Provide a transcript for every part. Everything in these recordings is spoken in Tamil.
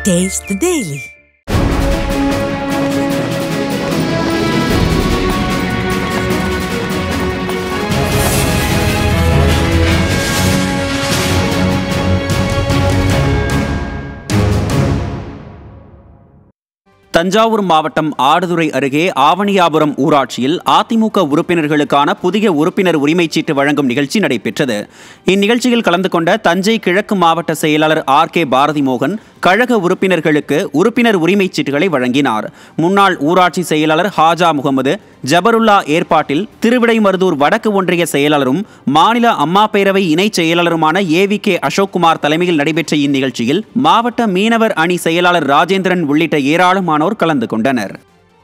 Taste the Daily. தஞ்சாவூர் மாவட்டம் ஆடுதுறை அருகே ஆவணியாபுரம் ஊராட்சியில் அதிமுக உறுப்பினர்களுக்கான புதிய உறுப்பினர் உரிமைச் சீட்டு வழங்கும் நிகழ்ச்சி நடைபெற்றது இந்நிகழ்ச்சியில் கலந்து கொண்ட தஞ்சை கிழக்கு மாவட்ட செயலாளர் ஆர் கே பாரதி மோகன் கழக உறுப்பினர்களுக்கு உறுப்பினர் உரிமைச் சீட்டுகளை வழங்கினார் முன்னாள் ஊராட்சி செயலாளர் ஹாஜா முகமது ஜபருல்லா ஏற்பாட்டில் திருவிடைமருதூர் வடக்கு ஒன்றிய செயலாளரும் மாநில அம்மா பேரவை இணைச் செயலாளருமான ஏவி கே அசோக்குமார் தலைமையில் நடைபெற்ற இந்நிகழ்ச்சியில் மாவட்ட மீனவர் அணி செயலாளர் ராஜேந்திரன் உள்ளிட்ட ஏராளமானோர் கலந்து கொண்டனர்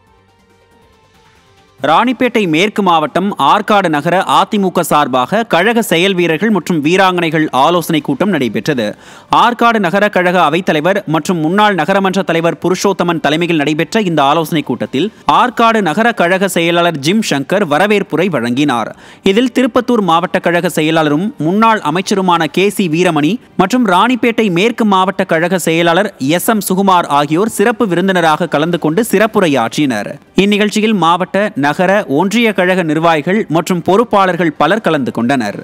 ராணிப்பேட்டை மேற்கு மாவட்டம் ஆற்காடு நகர அதிமுக சார்பாக கழக செயல் வீரர்கள் மற்றும் வீராங்கனைகள் ஆலோசனை கூட்டம் நடைபெற்றது ஆற்காடு நகர கழக அவைத்தலைவர் மற்றும் முன்னாள் நகரமன்ற தலைவர் புருஷோத்தமன் தலைமையில் நடைபெற்ற இந்த ஆலோசனை கூட்டத்தில் ஆற்காடு நகர கழக செயலாளர் ஜிம் சங்கர் வரவேற்புரை வழங்கினார் இதில் திருப்பத்தூர் மாவட்ட கழக செயலாளரும் முன்னாள் அமைச்சருமான கே சி வீரமணி மற்றும் ராணிப்பேட்டை மேற்கு மாவட்ட கழக செயலாளர் எஸ் எம் சுகுமார் ஆகியோர் சிறப்பு விருந்தினராக கலந்து கொண்டு சிறப்புரையாற்றினர் இந்நிகழ்ச்சியில் மாவட்ட நகர ஒன்றிய கழக நிர்வாகிகள் மற்றும் பொறுப்பாளர்கள் பலர் கலந்து கொண்டனர்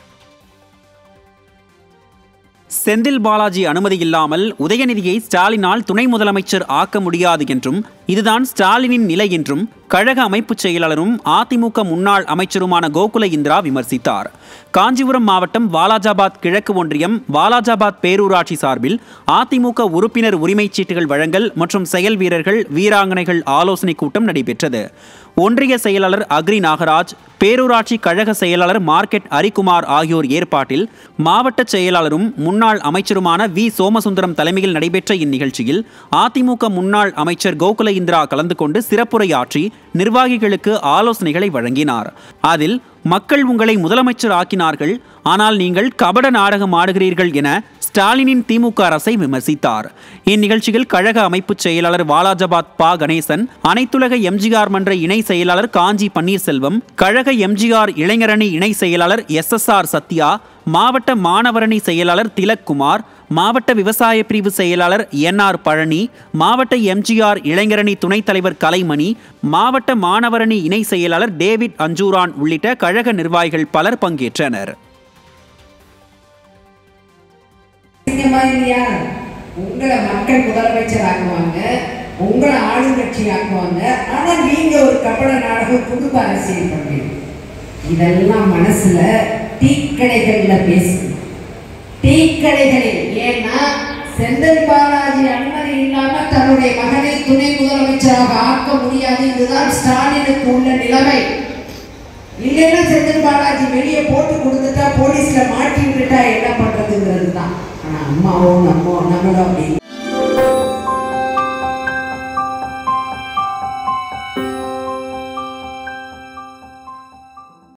செந்தில் பாலாஜி அனுமதி இல்லாமல் உதயநிதியை ஸ்டாலினால் துணை முதலமைச்சர் ஆக்க முடியாது என்றும் இதுதான் ஸ்டாலினின் நிலை என்றும் கழக அமைப்புச் செயலாளரும் அதிமுக முன்னாள் அமைச்சருமான கோகுல இந்திரா விமர்சித்தார் காஞ்சிபுரம் மாவட்டம் வாலாஜாபாத் கிழக்கு ஒன்றியம் வாலாஜாபாத் பேரூராட்சி சார்பில் அதிமுக உறுப்பினர் உரிமைச் சீட்டுகள் வழங்கல் மற்றும் செயல் வீரர்கள் வீராங்கனைகள் ஆலோசனைக் கூட்டம் நடைபெற்றது ஒன்றிய செயலாளர் அக்ரி நாகராஜ் பேரூராட்சி கழக செயலாளர் மார்க்கெட் அரிக்குமார் ஆகியோர் ஏற்பாட்டில் மாவட்ட செயலாளரும் முன்னாள் அமைச்சருமான வி சோமசுந்தரம் தலைமையில் நடைபெற்ற இந்நிகழ்ச்சியில் அதிமுக முன்னாள் அமைச்சர் கோகுல இந்திரா கலந்து கொண்டு சிறப்புரையாற்றி நிர்வாகிகளுக்கு ஆலோசனைகளை வழங்கினார் அதில் மக்கள் உங்களை முதலமைச்சர் ஆக்கினார்கள் ஆனால் நீங்கள் கபட நாடகம் ஆடுகிறீர்கள் என ஸ்டாலினின் திமுக அரசை விமர்சித்தார் இந்நிகழ்ச்சியில் கழக அமைப்புச் செயலாளர் வாலாஜாபாத் பா கணேசன் அனைத்துலக எம்ஜிஆர் மன்ற இணை செயலாளர் காஞ்சி பன்னீர்செல்வம் கழக எம்ஜிஆர் இளைஞரணி இணை செயலாளர் எஸ் எஸ் ஆர் சத்யா மாவட்ட மாணவரணி செயலாளர் திலக்குமார் மாவட்ட விவசாய பிரிவு செயலாளர் என் ஆர் பழனி மாவட்ட எம்ஜிஆர் இளைஞரணி துணைத் தலைவர் கலைமணி மாவட்ட மாணவரணி இணை செயலாளர் டேவிட் அஞ்சூரான் உள்ளிட்ட கழக நிர்வாகிகள் பலர் பங்கேற்றனர் அசிங்கமா இல்லையா உங்களை மக்கள் முதலமைச்சர் ஆக்குவாங்க உங்களை ஆளுங்கட்சி ஆக்குவாங்க ஆனா நீங்க ஒரு கபட நாடகம் குடும்ப அரசியல் பண்றீங்க இதெல்லாம் மனசுல டீக்கடைகள்ல பேசுங்க டீக்கடைகளில் ஏன்னா செந்தில் பாலாஜி அனுமதி இல்லாம தன்னுடைய மகனை துணை முதலமைச்சராக ஆக்க முடியாது இதுதான் ஸ்டாலினுக்கு உள்ள நிலைமை இல்லைன்னா செந்தில் பாலாஜி வெளியே போட்டு கொடுத்துட்டா போலீஸ்ல மாட்டி விட்டுட்டா என்ன பண்றதுங்கிறது தான் ஆனா அம்மாவும் நம்ம நம்மளும் அப்படி இல்லை.